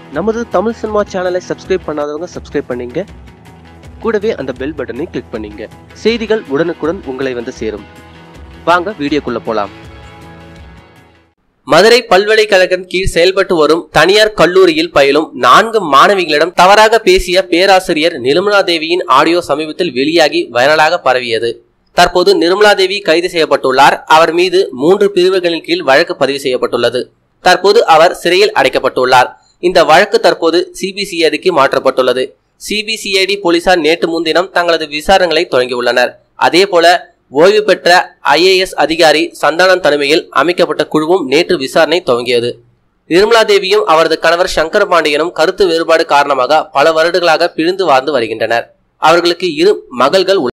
நமது தமிழ் சினிமா சேனலை சப்ஸ்கிரைப் பண்ணாதவங்க சப்ஸ்கிரைப் பண்ணீங்க கூடவே அந்த பெல் பட்டனை கிளிக் பண்ணீங்க செய்திகள் உடனுக்குடன் உங்களை வந்து சேரும் வாங்க வீடியோக்குள்ள போலாம் மதுரை பல்கலைக்கழகம் கீழ் செயல்பட்டு வரும் தனியார் கல்லூரியில் பயிலும் நான்கு மாணவிகளிடம் தவறாக பேசிய பேராசிரியர் நிர்மலா தேவியின் ஆடியோ சமீபத்தில் வெளியாகி வைரலாக பரவியது தற்போது நிர்மலா தேவி கைது செய்யப்பட்டுள்ளார் அவர் மீது மூன்று பிரிவுகளின் கீழ் வழக்கு பதிவு செய்யப்பட்டுள்ளது தற்போது அவர் சிறையில் அடைக்கப்பட்டுள்ளார் இந்த வழக்கு தற்போது சிபிசிஐடிக்கு மாற்றப்பட்டுள்ளது சிபிசிஐடி போலீசார் நேற்று முன்தினம் தங்களது விசாரணைகளை தொடங்கியுள்ளனர் அதேபோல ஓய்வு பெற்ற ஐஏஎஸ் அதிகாரி சந்தானம் தலைமையில் அமைக்கப்பட்ட குழுவும் நேற்று விசாரணை துவங்கியது நிர்மலா தேவியும் அவரது கணவர் சங்கர பாண்டியனும் கருத்து வேறுபாடு காரணமாக பல வருடங்களாக பிரிந்து வாழ்ந்து வருகின்றனர் அவர்களுக்கு இரு மகள்கள்